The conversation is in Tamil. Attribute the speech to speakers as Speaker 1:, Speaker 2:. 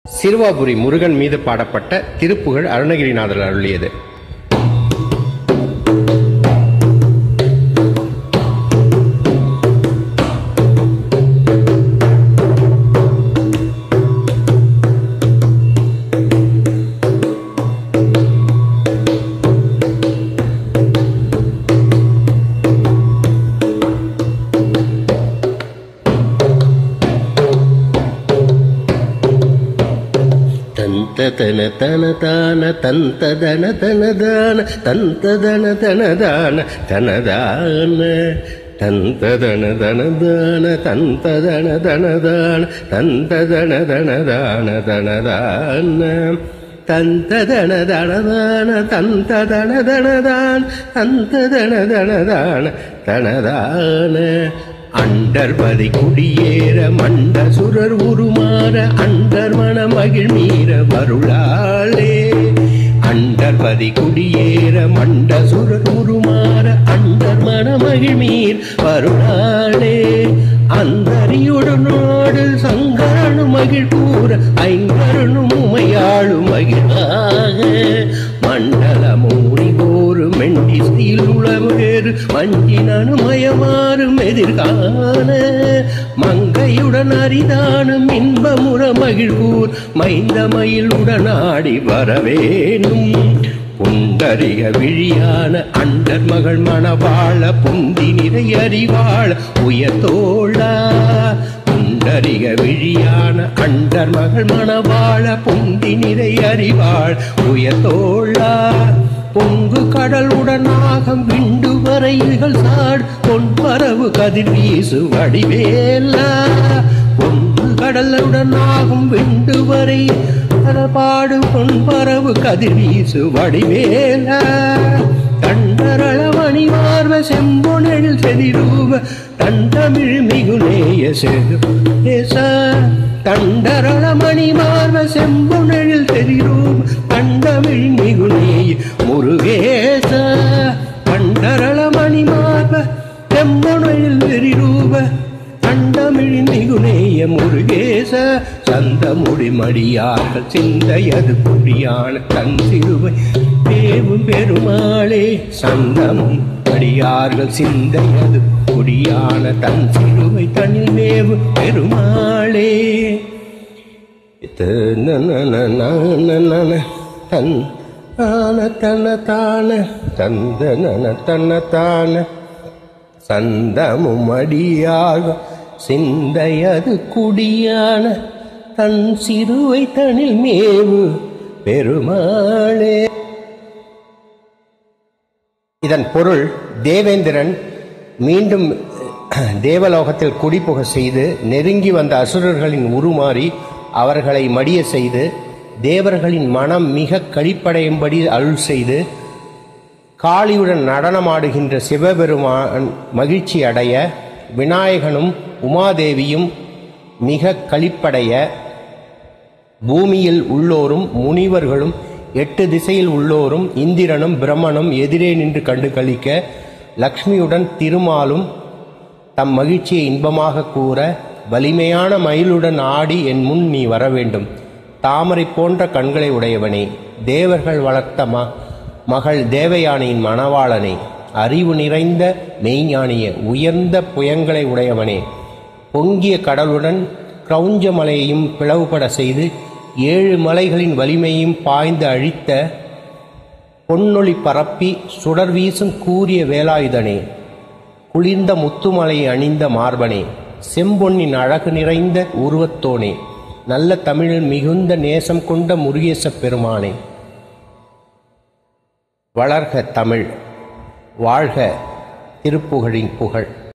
Speaker 1: சிறுவாபுரி முருகன் மீது பாடப்பட்ட திருப்புகழ் அருணகிரிநாதர் அருளியது ತಂತ ತನ ತನ ತಾನ ತಂತ ದನ ತನ ದಾನ ತಂತ ದನ ತನ ದಾನ ತನ ದಾನ ತಂತ ದನ ದನ ದಾನ ತಂತ ದನ ದನ ದಾನ ತಂತ ದನ ದನ ದಾನ ದನ ದಾನ ತಂತ ದನ ದನ ದಾನ ತಂತ ದನ ದನ ದಾನ ತಂತ ದನ ದನ ದಾನ தன தான அண்டர்பதி குடியேற மண்ட சுரர் உருமாற அண்டர் மன மகிழ் மீற வருளாளே அண்டர்பதி குடியேற மண்ட சுரர் உருமாற அண்டர் மன மகிழ் மீர் வருளாளே அந்தரியுடனோடு சங்கரனு மகிழ் கூற ஐங்கரனும் உமையாಳು மகிழாக மண்டல மூடி போரு மெண்டி சீல் உளவேறு மஞ்சினு மயமாறும் எதிர்கால மங்கையுடன் அரிதானும் இன்பமுற மகிழ்கூர் மைந்த மயில் உடனாடி வரவேணும் புண்டரிக விழியான அண்டர் மகள் மணவாழ புந்தி நிறை அறிவாழ உயர்த்தோழா புண்டரிக விழியான அண்டர் மகள் மணவாழ புந்தி நிறை அறிவாள் உயர்த்தோழா பொங்கு கடல் உடனாகம் விண்டு வரைகள் சாடு பொன் பரவு கதிர் வீசு வடிவேலா பொங்கு கடலுடனாகும் விண்டு வரை பாடு பொன் பரவு கதிர் வீசு வடிவேலா தண்டரளமணி மார்வ செம்பொனில் செதிரூப தண்டமிழ் மிகுநேய செது தண்டரளமணி மார்வ செம்பொனில் செதிரூப தண்டமிழ் மிகுநேய முருகேச தண்டரளமணி மார்வ செம்பொனில் செதிரூப கண்டமிழ் மிகுநேய முருகேச சந்தமுடி மடியார்கள் சிந்தையது குடியான தன் சிறுவை தேவும் பெருமாளே சந்தமும் அடியார்கள் சிந்தையது குடியான தன் சிறுவை தனில் மேவு பெருமாளே தன் தான தன தான தந்தன தன தான சந்தமும் அடியாக சிந்தையது குடியான தன் சிறுவை தனில் மேவு பெருமாளே இதன் பொருள் தேவேந்திரன் மீண்டும் தேவலோகத்தில் குடிபுக செய்து நெருங்கி வந்த அசுரர்களின் உருமாறி அவர்களை மடிய செய்து தேவர்களின் மனம் மிக கழிப்படையும்படி அருள் செய்து காளியுடன் நடனமாடுகின்ற சிவபெருமான் மகிழ்ச்சி அடைய விநாயகனும் உமாதேவியும் மிக களிப்படைய பூமியில் உள்ளோரும் முனிவர்களும் எட்டு திசையில் உள்ளோரும் இந்திரனும் பிரம்மனும் எதிரே நின்று கண்டு கழிக்க லக்ஷ்மியுடன் திருமாலும் தம் மகிழ்ச்சியை இன்பமாக கூற வலிமையான மயிலுடன் ஆடி என் முன் நீ வர வேண்டும் தாமரை போன்ற கண்களை உடையவனே தேவர்கள் வளர்த்த ம மகள் தேவயானியின் மணவாளனே அறிவு நிறைந்த மெய்ஞானிய உயர்ந்த புயங்களை உடையவனே பொங்கிய கடலுடன் கிரௌஞ்ச மலையையும் பிளவுபட செய்து ஏழு மலைகளின் வலிமையும் பாய்ந்து அழித்த பொன்னொளி பரப்பி சுடர் வீசும் கூறிய வேலாயுதனே குளிர்ந்த முத்துமலை அணிந்த மார்பனே செம்பொன்னின் அழகு நிறைந்த உருவத்தோனே நல்ல தமிழில் மிகுந்த நேசம் கொண்ட முருகேச பெருமானே வளர்க தமிழ் வாழ்க திருப்புகழின் புகழ்